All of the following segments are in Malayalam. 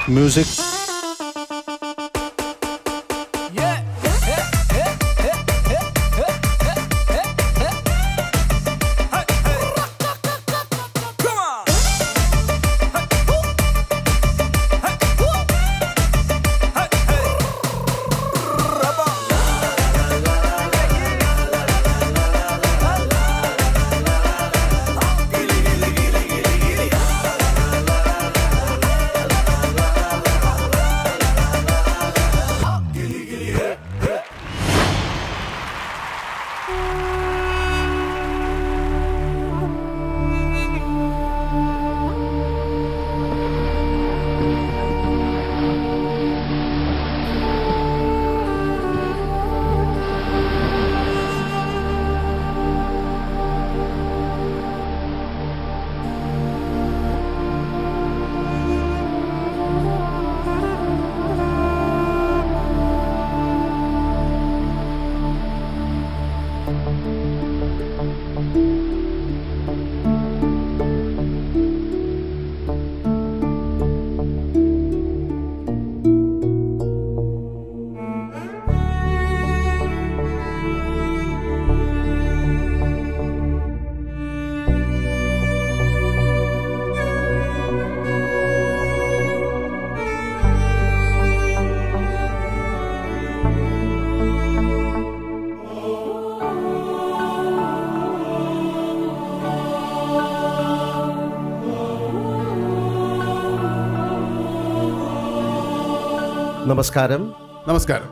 music. നമസ്കാരം നമസ്കാരം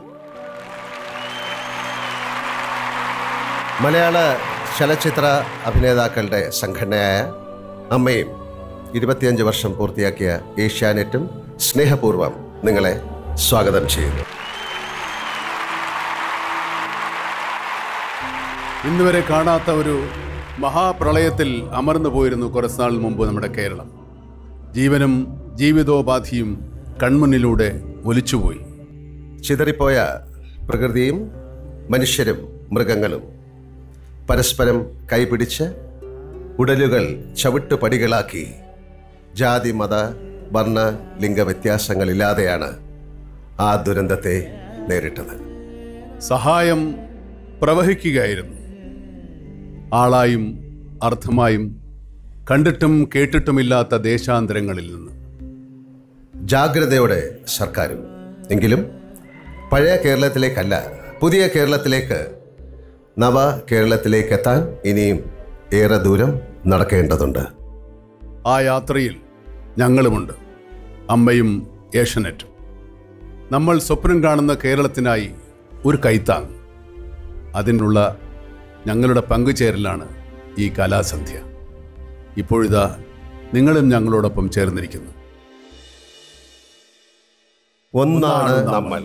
മലയാള ചലച്ചിത്ര അഭിനേതാക്കളുടെ സംഘടനയായ അമ്മയും ഇരുപത്തിയഞ്ച് വർഷം പൂർത്തിയാക്കിയ ഏഷ്യാനെറ്റും സ്നേഹപൂർവ്വം നിങ്ങളെ സ്വാഗതം ചെയ്യുന്നു ഇന്നുവരെ കാണാത്ത ഒരു മഹാപ്രളയത്തിൽ അമർന്നു പോയിരുന്നു കുറച്ച് നാൾ മുമ്പ് നമ്മുടെ കേരളം ജീവനും ജീവിതോപാധിയും കൺമുന്നിലൂടെ ഒലിച്ചുപോയി ചിതറിപ്പോയ പ്രകൃതിയും മനുഷ്യരും മൃഗങ്ങളും പരസ്പരം കൈപിടിച്ച് ഉടലുകൾ ചവിട്ടുപടികളാക്കി ജാതി മത വർണ്ണ ലിംഗ വ്യത്യാസങ്ങളില്ലാതെയാണ് ആ ദുരന്തത്തെ നേരിട്ടത് സഹായം പ്രവഹിക്കുകയായിരുന്നു ആളായും അർത്ഥമായും കണ്ടിട്ടും കേട്ടിട്ടുമില്ലാത്ത ദേശാന്തരങ്ങളിൽ നിന്ന് ജാഗ്രതയോടെ സർക്കാരും എങ്കിലും പഴയ കേരളത്തിലേക്കല്ല പുതിയ കേരളത്തിലേക്ക് നവ കേരളത്തിലേക്ക് എത്താൻ ഇനിയും ഏറെ ദൂരം നടക്കേണ്ടതുണ്ട് ആ യാത്രയിൽ ഞങ്ങളുമുണ്ട് അമ്മയും ഏഷ്യനെറ്റും നമ്മൾ സ്വപ്നം കാണുന്ന കേരളത്തിനായി ഒരു കൈത്താങ് അതിനുള്ള ഞങ്ങളുടെ പങ്കുചേരലാണ് ഈ കലാസന്ധ്യ ഇപ്പോഴിതാ നിങ്ങളും ഞങ്ങളോടൊപ്പം ചേർന്നിരിക്കുന്നു ഒന്നാണ് നമ്മൾ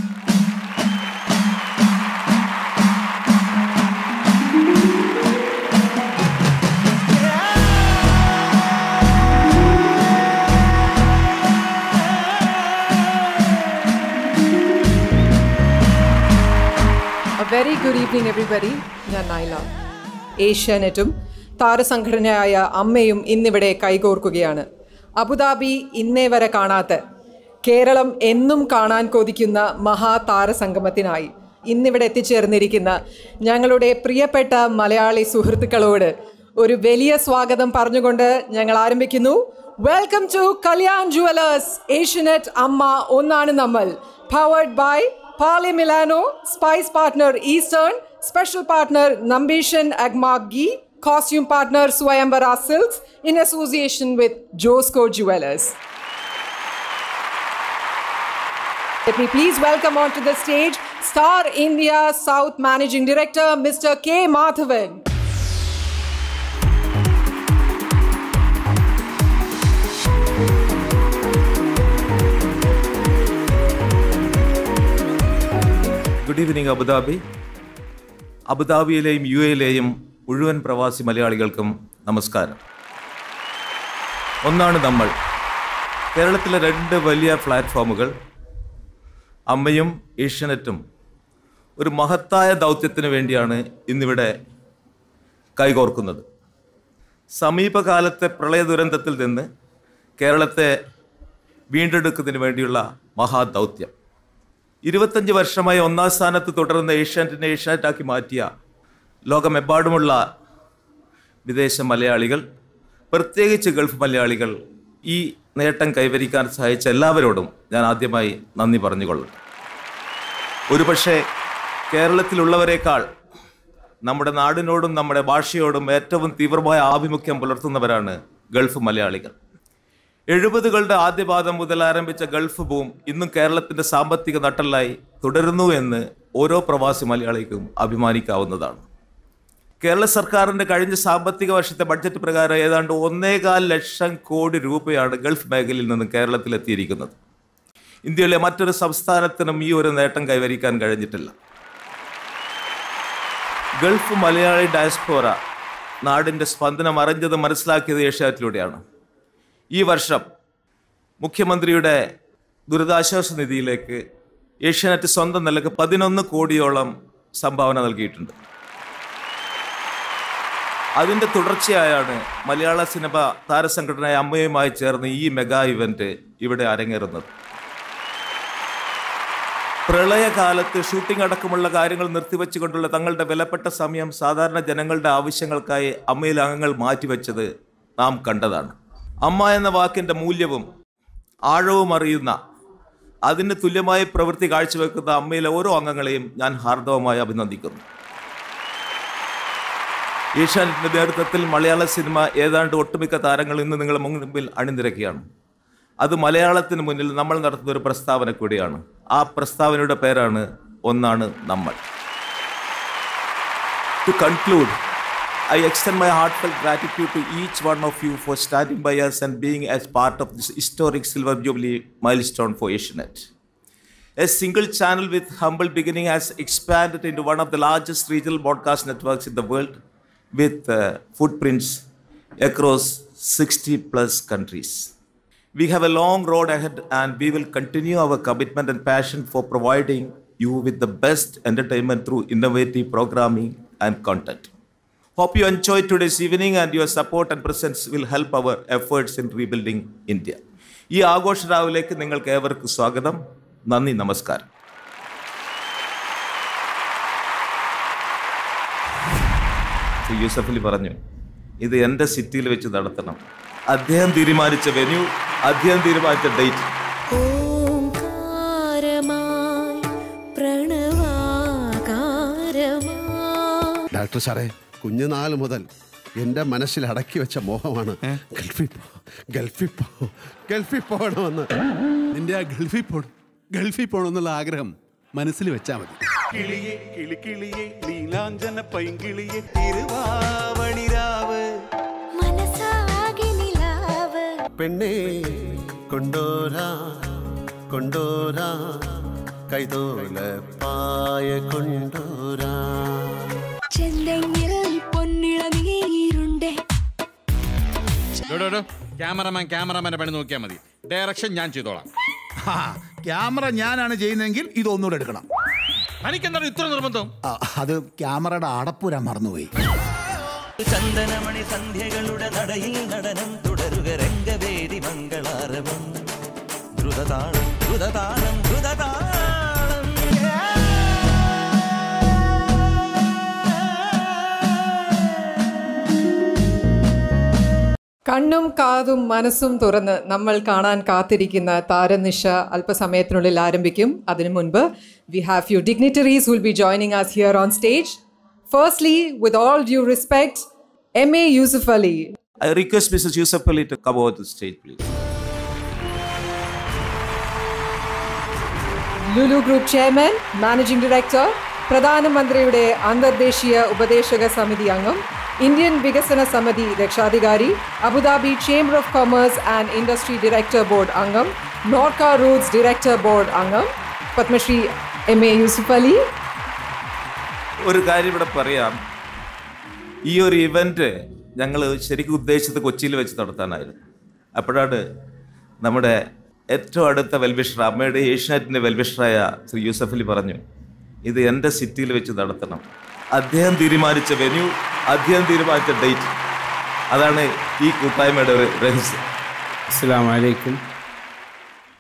A very good evening, everybody. ഞാൻ നൈല ഏഷ്യാനെറ്റും താരസംഘടനയായ അമ്മയും ഇന്നിവിടെ കൈകോർക്കുകയാണ് അബുദാബി ഇന്നേ വരെ കാണാത്ത കേരളം എന്നും കാണാൻ കൊതിക്കുന്ന മഹാ താരസംഗമത്തിനായി ഇന്നിവിടെ എത്തിച്ചേർന്നിരിക്കുന്ന ഞങ്ങളുടെ പ്രിയപ്പെട്ട മലയാളി സുഹൃത്തുക്കളോട് ഒരു വലിയ സ്വാഗതം പറഞ്ഞുകൊണ്ട് ഞങ്ങൾ ആരംഭിക്കുന്നു welcome to Kalyan jewellers Asianet അമ്മ ഒന്നാണ് നമ്മൾ powered by Pali Milano, Spice Partner Eastern, Special Partner Nambishan Agmagi, Costume Partner Swayambara Silks in association with Josco Jewelers. Let me please welcome onto the stage Star India South Managing Director Mr. K. Madhavan. Good evening Abu Dhabi അബുദാബിയിലെയും യു എയിലെയും മുഴുവൻ പ്രവാസി മലയാളികൾക്കും നമസ്കാരം ഒന്നാണ് നമ്മൾ കേരളത്തിലെ രണ്ട് വലിയ പ്ലാറ്റ്ഫോമുകൾ അമ്മയും ഏഷ്യനെറ്റും ഒരു മഹത്തായ ദൗത്യത്തിന് വേണ്ടിയാണ് ഇന്നിവിടെ കൈകോർക്കുന്നത് സമീപകാലത്തെ പ്രളയ ദുരന്തത്തിൽ നിന്ന് കേരളത്തെ വീണ്ടെടുക്കുന്നതിന് വേണ്ടിയുള്ള മഹാദൗത്യം ഇരുപത്തഞ്ച് വർഷമായി ഒന്നാം സ്ഥാനത്ത് തുടർന്ന ഏഷ്യാനെറ്റിനെ ഏഷ്യാനെറ്റാക്കി മാറ്റിയ ലോകമെമ്പാടുമുള്ള വിദേശ മലയാളികൾ പ്രത്യേകിച്ച് ഗൾഫ് മലയാളികൾ ഈ നേട്ടം കൈവരിക്കാൻ സഹായിച്ച എല്ലാവരോടും ഞാൻ ആദ്യമായി നന്ദി പറഞ്ഞുകൊള്ളട്ടെ ഒരുപക്ഷെ കേരളത്തിലുള്ളവരെക്കാൾ നമ്മുടെ നാടിനോടും നമ്മുടെ ഭാഷയോടും ഏറ്റവും തീവ്രമായ ആഭിമുഖ്യം പുലർത്തുന്നവരാണ് ഗൾഫ് മലയാളികൾ എഴുപതുകളുടെ ആദ്യപാദം മുതൽ ആരംഭിച്ച ഗൾഫ് ബൂം ഇന്നും കേരളത്തിന്റെ സാമ്പത്തിക നട്ടലായി തുടരുന്നു എന്ന് ഓരോ പ്രവാസി മലയാളിക്കും അഭിമാനിക്കാവുന്നതാണ് കേരള സർക്കാരിന്റെ കഴിഞ്ഞ സാമ്പത്തിക വർഷത്തെ ബഡ്ജറ്റ് പ്രകാരം ഏതാണ്ട് ഒന്നേകാൽ ലക്ഷം കോടി രൂപയാണ് ഗൾഫ് മേഖലയിൽ നിന്ന് കേരളത്തിൽ എത്തിയിരിക്കുന്നത് ഇന്ത്യയിലെ മറ്റൊരു സംസ്ഥാനത്തിനും ഈ ഒരു നേട്ടം കൈവരിക്കാൻ കഴിഞ്ഞിട്ടില്ല ഗൾഫ് മലയാളി ഡയസ്പോറ നാടിന്റെ സ്പന്ദനം അറിഞ്ഞത് മനസ്സിലാക്കിയത് ഏഷ്യാറ്റിലൂടെയാണ് ഈ വർഷം മുഖ്യമന്ത്രിയുടെ ദുരിതാശ്വാസ നിധിയിലേക്ക് ഏഷ്യാനെറ്റ് സ്വന്തം നിലക്ക് പതിനൊന്ന് കോടിയോളം സംഭാവന നൽകിയിട്ടുണ്ട് അതിൻ്റെ തുടർച്ചയായാണ് മലയാള സിനിമ താരസംഘടനയായ അമ്മയുമായി ചേർന്ന് ഈ മെഗാ ഇവന്റ് ഇവിടെ അരങ്ങേറുന്നത് പ്രളയകാലത്ത് ഷൂട്ടിംഗ് അടക്കമുള്ള കാര്യങ്ങൾ നിർത്തിവെച്ചുകൊണ്ടുള്ള തങ്ങളുടെ വിലപ്പെട്ട സമയം സാധാരണ ജനങ്ങളുടെ ആവശ്യങ്ങൾക്കായി അമ്മയിൽ അംഗങ്ങൾ മാറ്റിവെച്ചത് നാം കണ്ടതാണ് അമ്മ എന്ന വാക്കിന്റെ മൂല്യവും ആഴവും അറിയുന്ന അതിന് തുല്യമായി പ്രവൃത്തി കാഴ്ചവെക്കുന്ന അമ്മയിലെ ഓരോ അംഗങ്ങളെയും ഞാൻ ഹാർദവമായി അഭിനന്ദിക്കുന്നു ഏഷ്യാനെറ്റിന്റെ നേതൃത്വത്തിൽ മലയാള സിനിമ ഏതാണ്ട് ഒട്ടുമിക്ക താരങ്ങൾ ഇന്ന് നിങ്ങളുടെ മുൻപിൽ അണിനിരക്കുകയാണ് അത് മലയാളത്തിന് മുന്നിൽ നമ്മൾ നടത്തുന്ന ഒരു പ്രസ്താവന കൂടിയാണ് ആ പ്രസ്താവനയുടെ പേരാണ് ഒന്നാണ് നമ്മൾ to conclude I extend my heartfelt gratitude to each one of you for standing by us and being as part of this historic Silver Jubilee milestone for Asianet. A single channel with humble beginning has expanded into one of the largest regional broadcast networks in the world with uh, footprints across 60 plus countries. We have a long road ahead and we will continue our commitment and passion for providing you with the best entertainment through innovative programming and content. Hope you enjoyed today's evening and your support and presence will help our efforts in rebuilding India. ഈ ആഘോഷ രാവിലേക്ക് നിങ്ങൾക്ക് ഏവർക്കും സ്വാഗതം നന്ദി നമസ്കാരം ശ്രീ യൂസഫ് അലി പറഞ്ഞു ഇത് എൻ്റെ സിറ്റിയിൽ വെച്ച് നടത്തണം അദ്ദേഹം തീരുമാനിച്ച വെന്യൂ അദ്ദേഹം തീരുമാനിച്ച ഡേറ്റ് ഓംകാരമായി പ്രണവാകാരമായി ഡാക്ടർ സാറേ കുഞ്ഞുനാൾ മുതൽ എൻ്റെ മനസ്സിൽ അടക്കി വെച്ച മോഹമാണ് ഗൾഫിൽ പോ ഗൾഫിൽ പോ ഗൾഫിൽ പോകണമെന്ന് നിന്റെ ആ ഗൾഫിൽ പോണം ഗൾഫിൽ പോകണമെന്നുള്ള ആഗ്രഹം മനസ്സിൽ വെച്ചാൽ മതി കിളിയെ കിളിക്കിളിയെ നീലാഞ്ചന പൈങ്കിളിയെ തിരുവാവണിരാവ് മനസ്സാകെ നിലാവ് പെണ്ണേ കൊണ്ടോരാ കൊണ്ടോരാ കൈതോല പായ കൊണ്ടോരാ ചെന്തെങ്ങിൽ പൊന്നിളനീരുണ്ടേ ക്യാമറമാൻ ക്യാമറമാന്റെ പണി നോക്കിയാൽ മതി ഡയറക്ഷൻ ഞാൻ ചെയ്തോളാം ആ, ക്യാമറ ഞാനാണ് ചെയ്യുന്നതെങ്കിൽ ഇതൊന്നുകൂടെ എടുക്കണം തനിക്കെന്താണ് ഇത്ര നിർബന്ധം ആ, അത് ക്യാമറയുടെ അടപ്പുരാൻ മറന്നുപോയി ചന്ദനമണി സന്ധ്യകളുടെ നടയിൽ നടനം തുടരുക രംഗവേദി മംഗളാരവം ദ്രുതതാളം ദ്രുതതാളം ദ്രുതതാളം കണ്ണും കാതും മനസ്സും തുറന്ന് നമ്മൾ കാണാൻ കാത്തിരിക്കുന്ന താരനിശ അല്പസമയത്തിനുള്ളിൽ ആരംഭിക്കും അതിനു മുൻപ് we have you dignitaries will be joining us here on stage firstly with all due respect M A Yusuff Ali I request Mrs. Yusuf Ali to come over to the stage, please. Lulu group chairman managing director പ്രധാനമന്ത്രിയുടെ അന്തർദേശീയ ഉപദേശക സമിതി അംഗം ഇന്ത്യൻ വികസന സമിതി രക്ഷാധികാരി Abu Dhabi chamber of commerce and industry director board അംഗം നോർക്ക റൂട്ട്സ് ഡയറക്ടർ ബോർഡ് അംഗം പത്മശ്രീ എം എ യൂസുഫ് അലി ഒരു കാര്യം ഇവിടെ പറയാം ഈ ഒരു ഇവന്റ് ഞങ്ങൾ ശരിക്കും ഉദ്ദേശിച്ചത് കൊച്ചിയിൽ വെച്ച് നടത്താനായിരുന്നു അപ്പോഴാണ് നമ്മുടെ ഏറ്റവും അടുത്ത വെൽവിഷർ അമ്മയുടെ ഏഷ്യാനെറ്റിൻ്റെ വെൽവിഷറായ ശ്രീ യൂസഫ് അലി പറഞ്ഞു ഇത് എൻ്റെ സിറ്റിയിൽ വെച്ച് നടത്തണം അദ്ദേഹം തീരുമാനിച്ച വെന്യൂ അദ്ദേഹം തീരുമാനിച്ച ഡേറ്റ് അതാണ് ഈ കൂട്ടായ്മയുടെ ഒരു രഹസ്യം അസ്സാം വലൈക്കും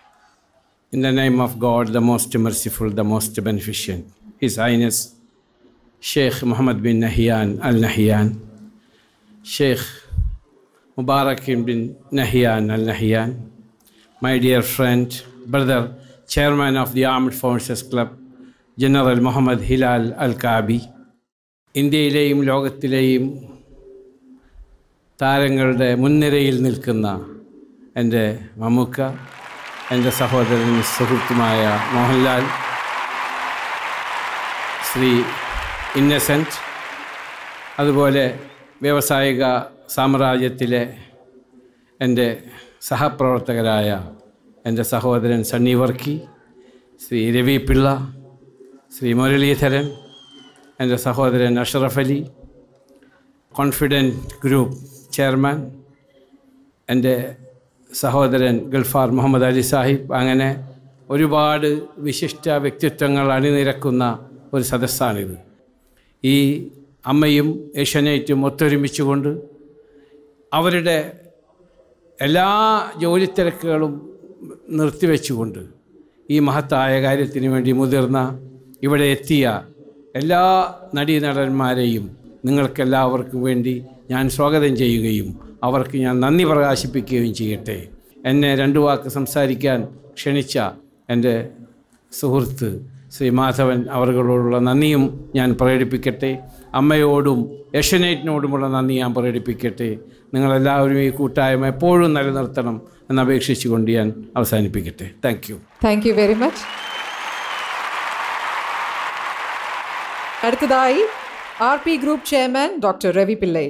In the name of God, the most merciful, the most beneficent, His Highness Sheikh Muhammad bin Nahyan Al Nahyan, Sheikh Mubarak bin Nahyan Al Nahyan, my dear friend, brother, chairman of the Armed Forces Club, General Muhammad Hilal Al Kabi, ഇന്ത്യയിലെയും ലോകത്തിലെയും താരങ്ങളുടെ മുൻനിരയിൽ നിൽക്കുന്ന എൻ്റെ മമ്മൂക്ക എൻ്റെ സഹോദരനും സുഹൃത്തുമായ മോഹൻലാൽ ശ്രീ ഇന്നസെൻറ്റ് അതുപോലെ വ്യാവസായിക സാമ്രാജ്യത്തിലെ എൻ്റെ സഹപ്രവർത്തകരായ എൻ്റെ സഹോദരൻ സണ്ണി വർക്കി ശ്രീ രവി പിള്ള ശ്രീ മുരളീധരൻ എൻ്റെ സഹോദരൻ Ashraf Ali confident group chairman എൻ്റെ സഹോദരൻ ഗൾഫാർ മുഹമ്മദ് അലി സാഹിബ് അങ്ങനെ ഒരുപാട് വിശിഷ്ട വ്യക്തിത്വങ്ങൾ അണിനിരക്കുന്ന ഒരു സദസ്സാണിത് ഈ അമ്മയും ഏഷ്യനൈറ്റും ഒത്തൊരുമിച്ചുകൊണ്ട് അവരുടെ എല്ലാ ജോലിത്തിരക്കുകളും നിർത്തിവെച്ചുകൊണ്ട് ഈ മഹത്തായ കാര്യത്തിന് വേണ്ടി മുതിർന്ന ഇവിടെ എത്തിയ എല്ലാ നടീനടന്മാരെയും നിങ്ങൾക്കെല്ലാവർക്കും വേണ്ടി ഞാൻ സ്വാഗതം ചെയ്യുകയും അവർക്ക് ഞാൻ നന്ദി പ്രകാശിപ്പിക്കുകയും ചെയ്യട്ടെ എന്നെ രണ്ടു വാക്ക് സംസാരിക്കാൻ ക്ഷണിച്ച എൻ്റെ സുഹൃത്ത് ശ്രീ മാധവൻ അവர்களോടുള്ള നന്ദിയും ഞാൻ പ്രകടിപ്പിക്കട്ടെ അമ്മയോടും യഷനേറ്റിനോടുമുള്ള നന്ദി ഞാൻ പ്രകടിപ്പിക്കട്ടെ നിങ്ങളെല്ലാവരും ഈ കൂട്ടായ്മ എപ്പോഴും നിലനിർത്തണം എന്നപേക്ഷിച്ചുകൊണ്ട് ഞാൻ അവസാനിപ്പിക്കട്ടെ thank you thank you very much അടുത്തതായി R P group chairman doctor Ravi Pillai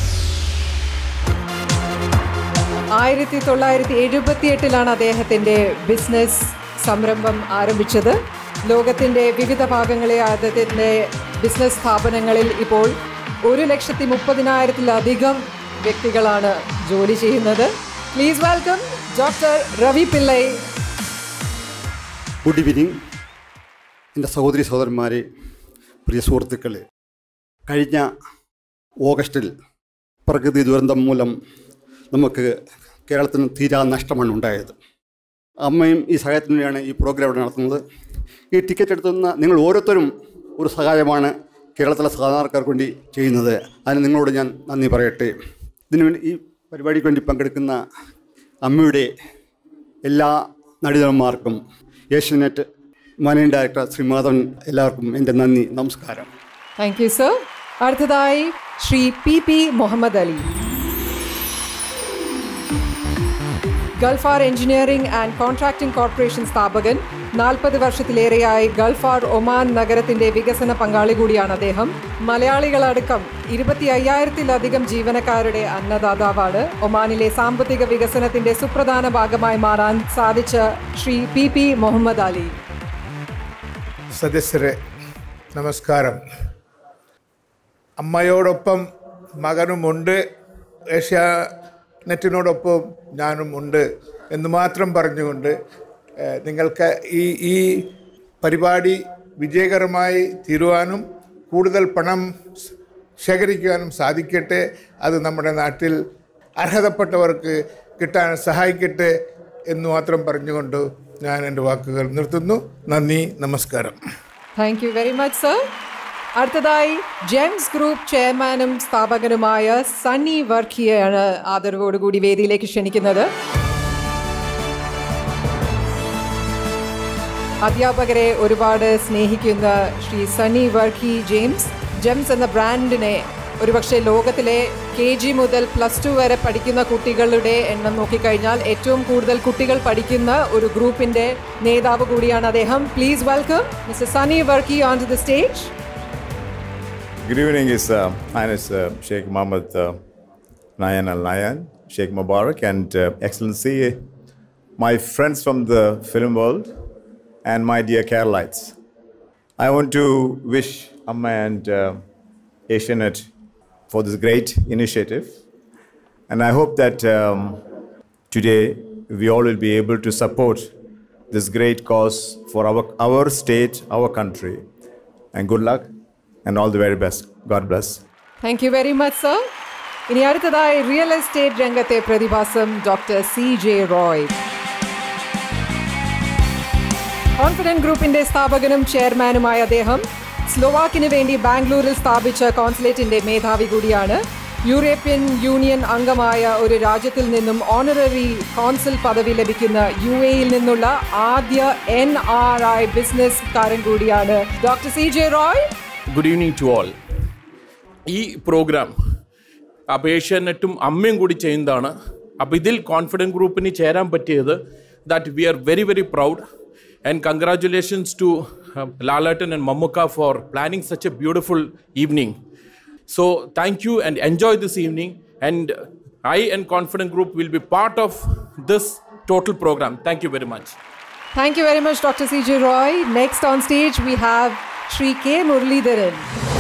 ആയിരത്തി തൊള്ളായിരത്തി എഴുപത്തി എട്ടിലാണ് അദ്ദേഹത്തിൻ്റെ ബിസിനസ് സംരംഭം ആരംഭിച്ചത് ലോകത്തിൻ്റെ വിവിധ ഭാഗങ്ങളെ അദ്ദേഹത്തിൻ്റെ ബിസിനസ് സ്ഥാപനങ്ങളിൽ ഇപ്പോൾ ഒരു ലക്ഷത്തി മുപ്പതിനായിരത്തിലധികം വ്യക്തികളാണ് ജോലി ചെയ്യുന്നത് please welcome doctor Ravi Pillai good evening എൻ്റെ സഹോദരി സഹോദരന്മാരെ പ്രിയ സുഹൃത്തുക്കളെ കഴിഞ്ഞ ഓഗസ്റ്റിൽ പ്രകൃതി ദുരന്തം മൂലം നമുക്ക് കേരളത്തിന് തീരാ നഷ്ടമാണ് ഉണ്ടായത് അമ്മയും ഈ സഹായത്തിന് വേണ്ടിയാണ് ഈ പ്രോഗ്രാം ഇവിടെ നടത്തുന്നത് ഈ ടിക്കറ്റ് എടുത്തുന്ന നിങ്ങൾ ഓരോരുത്തരും ഒരു സഹായമാണ് കേരളത്തിലെ സാധാരണക്കാർക്ക് വേണ്ടി ചെയ്യുന്നത് അതിന് നിങ്ങളോട് ഞാൻ നന്ദി പറയട്ടെ ഇതിനു വേണ്ടി ഈ പരിപാടിക്ക് വേണ്ടി പങ്കെടുക്കുന്ന അമ്മയുടെ എല്ലാ നടിതന്മാർക്കും ഏഷ്യനെറ്റ് മാനേജിംഗ് ഡയറക്ടർ ശ്രീ മാധവൻ എല്ലാവർക്കും എൻ്റെ നന്ദി നമസ്കാരം താങ്ക് യു സർ അടുത്തതായി Shri P P Muhammad Ali Galfar engineering and contracting corporation സ്ഥാപകൻ നാൽപ്പത് വർഷത്തിലേറെയായി ഗൾഫാർ ഒമാൻ നഗരത്തിന്റെ വികസന പങ്കാളി കൂടിയാണ് അദ്ദേഹം മലയാളികളടക്കം ഇരുപത്തി അയ്യായിരത്തിലധികം ജീവനക്കാരുടെ അന്നദാതാവാണ് ഒമാനിലെ സാമ്പത്തിക വികസനത്തിന്റെ സുപ്രധാന ഭാഗമായി മാറാൻ സാധിച്ച ശ്രീ പി പി മുഹമ്മദ് അലി സദസ്യരെ നമസ്കാരം അമ്മയോടൊപ്പം മകനുമുണ്ട് ഏഷ്യാനെറ്റിനോടൊപ്പം ഞാനും ഉണ്ട് എന്ന് മാത്രം പറഞ്ഞുകൊണ്ട് ഏഹ്, നിങ്ങൾക്ക് ഈ ഈ പരിപാടി വിജയകരമായി തീരുവാനും കൂടുതൽ പണം സ് ശേഖരിക്കുവാനും സാധിക്കട്ടെ അത് നമ്മുടെ നാട്ടിൽ അർഹതപ്പെട്ടവർക്ക് കിട്ടാൻ സഹായിക്കട്ടെ എന്ന് മാത്രം പറഞ്ഞുകൊണ്ട് ഞാൻ എൻ്റെ വാക്കുകൾ നിർത്തുന്നു നന്ദി നമസ്കാരം thank you very much sir അടുത്തതായി ജെംസ് ഗ്രൂപ്പ് ചെയർമാനും സ്ഥാപകനുമായ സണ്ണി വർക്കിയെയാണ് ആദരവോടുകൂടി വേദിയിലേക്ക് ക്ഷണിക്കുന്നത് അധ്യാപകരെ ഒരുപാട് സ്നേഹിക്കുന്ന ശ്രീ സണ്ണി വർക്കി ജെയിംസ് ജെംസ് എന്ന ബ്രാൻഡിനെ ഒരുപക്ഷെ ലോകത്തിലെ കെ ജി മുതൽ പ്ലസ് ടു വരെ പഠിക്കുന്ന കുട്ടികളുടെ എണ്ണം നോക്കിക്കഴിഞ്ഞാൽ ഏറ്റവും കൂടുതൽ കുട്ടികൾ പഠിക്കുന്ന ഒരു ഗ്രൂപ്പിന്റെ നേതാവ് കൂടിയാണ് അദ്ദേഹം please welcome mister Sunny Varkey on to the stage Good evening, His uh, Highness uh, Sheikh Mohammed uh, Nayan Al Nayan, Sheikh Mubarak, and uh, Excellency, my friends from the film world, and my dear Keralites. I want to wish Amma and uh, Asianet for this great initiative, and I hope that um, today we all will be able to support this great cause for our, our state, our country. And good luck and all the very best. God bless. Thank you very much sir ഇനി അടുത്തതായി റിയൽ എസ്റ്റേറ്റ് രംഗത്തെ പ്രതിഭാസം doctor C J Roy confident ഗ്രൂപ്പിന്റെ സ്ഥാപകനും ചെയർമാനുമായ അദ്ദേഹം സ്ലോവാക്കിന് വേണ്ടി ബാംഗ്ലൂരിൽ സ്ഥാപിച്ച കോൺസുലേറ്റിന്റെ മേധാവി കൂടിയാണ് യൂറോപ്യൻ യൂണിയൻ അംഗമായ ഒരു രാജ്യത്തിൽ നിന്നും ഓണററി കോൺസുൽ പദവി ലഭിക്കുന്ന യു എയിൽ നിന്നുള്ള ആദ്യ എൻ ആർ ഐ ബിസിനസ് കാരൻ കൂടിയാണ് doctor C J Roy good evening to all ഈ പ്രോഗ്രാം അപ്പോൾ ഏഷ്യാനെറ്റും അമ്മയും കൂടി ചെയ്യുന്നതാണ് അപ്പോൾ ഇതിൽ കോൺഫിഡൻറ്റ് ഗ്രൂപ്പിന് ചേരാൻ പറ്റിയത് that we are very very proud and congratulations to Lalettan and Mammukka for planning such a beautiful evening so thank you and enjoy this evening and I and confident group will be part of this total program thank you very much Thank you very much, Dr. C.J. Roy. Next on stage, we have Sri K. Muralidharan.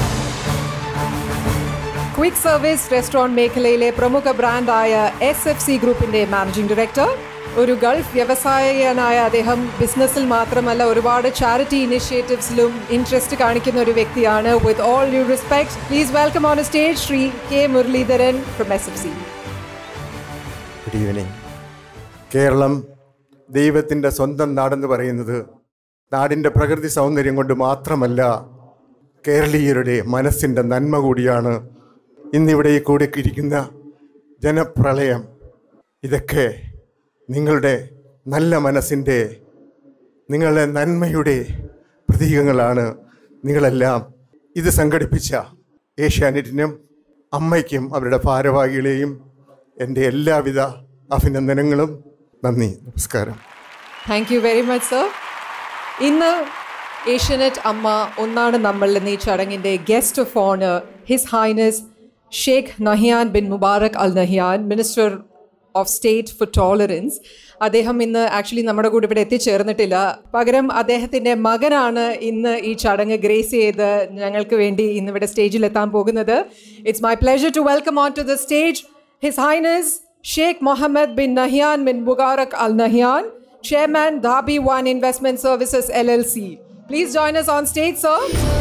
Quick service restaurant മേഖലയിലെ പ്രമുഖ ബ്രാൻഡായ എസ് എഫ് സി ഗ്രൂപ്പിന്റെ മാനേജിംഗ് ഡയറക്ടർ ഒരു ഗൾഫ് വ്യവസായകനായ അദ്ദേഹം ബിസിനസ്സിൽ മാത്രമല്ല ഒരുപാട് ചാരിറ്റി ഇനിഷ്യേറ്റീവ്സിലും ഇൻട്രസ്റ്റ് കാണിക്കുന്ന ഒരു വ്യക്തിയാണ് with all you respect please welcome on stage Shri K Muralidharan from S F C good evening Keralam ദൈവത്തിൻ്റെ സ്വന്തം നാടെന്ന് പറയുന്നത് നാടിൻ്റെ പ്രകൃതി സൗന്ദര്യം കൊണ്ട് മാത്രമല്ല കേരളീയരുടെ മനസ്സിൻ്റെ നന്മ കൂടിയാണ് ഇന്നിവിടെ ഈ കൂടിക്കിരിക്കുന്ന ജനപ്രളയം ഇതൊക്കെ നിങ്ങളുടെ നല്ല മനസ്സിൻ്റെ നിങ്ങളുടെ നന്മയുടെ പ്രതീകങ്ങളാണ് നിങ്ങളെല്ലാം ഇത് സംഘടിപ്പിച്ച ഏഷ്യാനെറ്റിനും അമ്മയ്ക്കും അവരുടെ ഭാരവാഹികളെയും എൻ്റെ എല്ലാവിധ അഭിനന്ദനങ്ങളും നന്ദി നമസ്കാരം thank you very much sir ഇന്ന് ഏഷ്യനെറ്റ് അമ്മ ഒന്നാണ് നമ്മൾ എന്ന ഈ ചടങ്ങിൻ്റെ guest of honour his highness Sheikh Nahyan bin Mubarak Al Nahyan minister of state for tolerance അദ്ദേഹം ഇന്ന് ആക്ച്വലി നമ്മുടെ കൂടെ ഇവിടെ എത്തിച്ചേർന്നിട്ടില്ല പകരം അദ്ദേഹത്തിൻ്റെ മകനാണ് ഇന്ന് ഈ ചടങ്ങ് ഗ്രേസ് ചെയ്ത് ഞങ്ങൾക്ക് വേണ്ടി ഇന്ന് ഇവിടെ സ്റ്റേജിൽ എത്താൻ പോകുന്നത് it's my pleasure to welcome on to the stage his highness Sheikh Muhammad bin Nahyan bin Mubarak Al Nahyan Chairman Dhabi One Investment Services LLC. Please join us on stage, sir.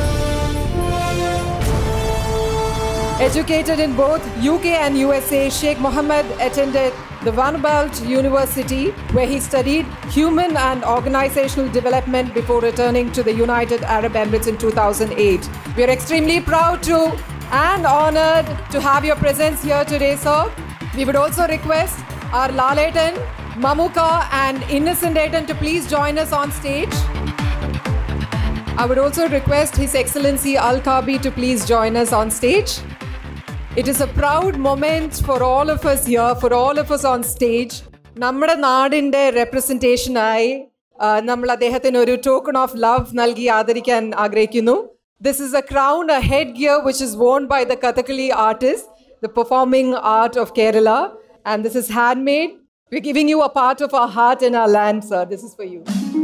Educated in both UK and USA, Sheikh Mohammed attended the Vanderbilt University, where he studied human and organizational development before returning to the United Arab Emirates in 2008. We are extremely proud to and honored to have your presence here today, sir. We would also request our Laletan, Mamuka, and Innocent Aitan to please join us on stage. I would also request His Excellency Al Kabi to please join us on stage. It is a proud moment for all of us here, for all of us on stage. നമ്മുടെ നാടിൻ്റെ റെപ്രസെൻറ്റേഷനായി നമ്മൾ അദ്ദേഹത്തിന് ഒരു ടോക്കൺ ഓഫ് ലവ് നൽകി ആദരിക്കാൻ ആഗ്രഹിക്കുന്നു this is a crown a head gear which is worn by the Kathakali artist the performing art of Kerala and this is hand made We're giving you a part of our heart and our land, sir. This is for you.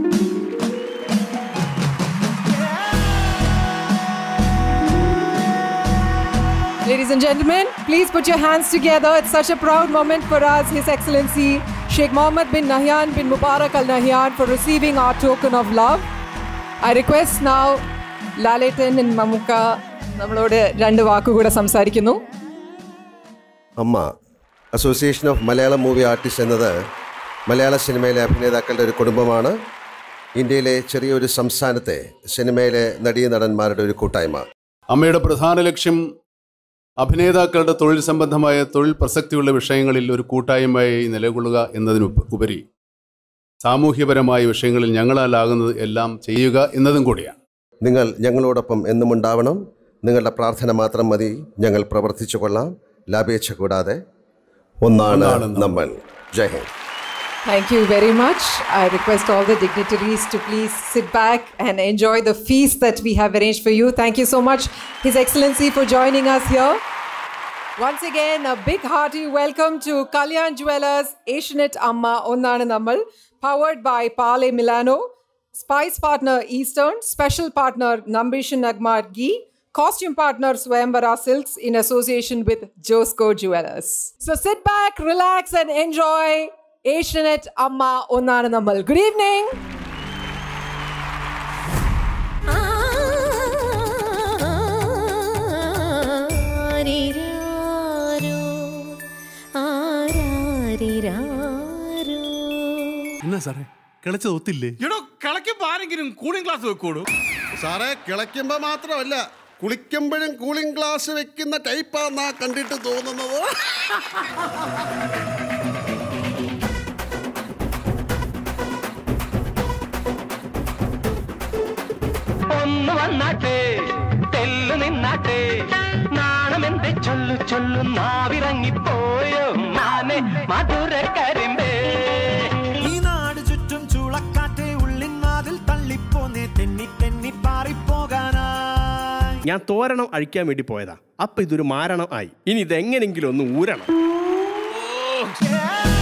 Ladies and gentlemen, please put your hands together. It's such a proud moment for us, His Excellency Sheikh Mohammed bin Nahyan bin Mubarak Al Nahyan for receiving our token of love. I request now Laletan and Mamuka നമ്മളോട് രണ്ട് വാക്കുകൂടെ സംസാരിക്കുന്നു Amma association of Malayalam movie artist എന്നത് മലയാള സിനിമയിലെ അഭിനേതാക്കളുടെ ഒരു കുടുംബമാണ് ഇന്ത്യയിലെ ചെറിയൊരു സംസ്ഥാനത്തെ സിനിമയിലെ നടീനടന്മാരുടെ ഒരു കൂട്ടായ്മ അമ്മയുടെ പ്രധാന ലക്ഷ്യം അഭിനേതാക്കളുടെ തൊഴിൽ സംബന്ധമായ തൊഴിൽ പ്രസക്തിയുള്ള വിഷയങ്ങളിൽ ഒരു കൂട്ടായ്മയായി നിലകൊള്ളുക എന്നതിനു ഉപരി സാമൂഹ്യപരമായ വിഷയങ്ങളിൽ ഞങ്ങളാലാകുന്നത് എല്ലാം ചെയ്യുക എന്നതും കൂടിയാണ് നിങ്ങൾ ഞങ്ങളോടൊപ്പം എന്നും ഉണ്ടാവണം നിങ്ങളുടെ പ്രാർത്ഥന മാത്രം മതി ഞങ്ങൾ പ്രവർത്തിച്ചു കൊള്ളാം ലാഭേച്ഛ കൂടാതെ ഒന്നാണ് നമ്മൾ ജയ് Hind Thank you very much. I request all the dignitaries to please sit back and enjoy the feast that we have arranged for you. Thank you so much, His Excellency, for joining us here. Once again, a big hearty welcome to Kalyan Jewelers Asianet Amma Onnana Nammal, powered by Pale Milano, Spice Partner Eastern, Special Partner Nambishan Nagmar Ghee, Costume Partner Swayambara Silks in association with Josco Jewelers. So sit back, relax, and enjoy Asianet Amma Onnana Nammal. Good evening. ആരിരാരോ, ആരാരിരാരോ. എന്നാ സാറേ കിളച്ചത് ഒത്തില്ലേ എടോ കിളക്കി പാര ആരെങ്കിലും കൂളിംഗ് ക്ലാസ് വെക്കൂടൂ സാറേ കിളയ്ക്കുമ്പോ മാത്രമല്ല കുളിക്കുമ്പോഴും കൂളിംഗ് ഗ്ലാസ് വെക്കുന്ന ടൈപ്പാന്നാ കണ്ടിട്ട് തോന്നുന്നത് ഒന്ന് വന്നാട്ടെ തെല്ലു നിന്നാട്ടെ നാണമെന്ത് ചൊല്ലു ചൊല്ലു നാവിറങ്ങിപ്പോയോ മാനെ മധുര കരിമ്പേ ഈ നാട് ചുറ്റും ചൂളക്കാറ്റെ ഉള്ളിനാതിൽ തള്ളിപ്പോന്നേ തെന്നി തെന്നി പാറിപ്പോകാനായി ഞാൻ തോരണം അഴിക്കാൻ വേണ്ടി പോയതാ അപ്പൊ ഇതൊരു മാരണം ആയി ഇനി ഇതെങ്ങനെങ്കിലും ഒന്ന് ഊരണം Yeah.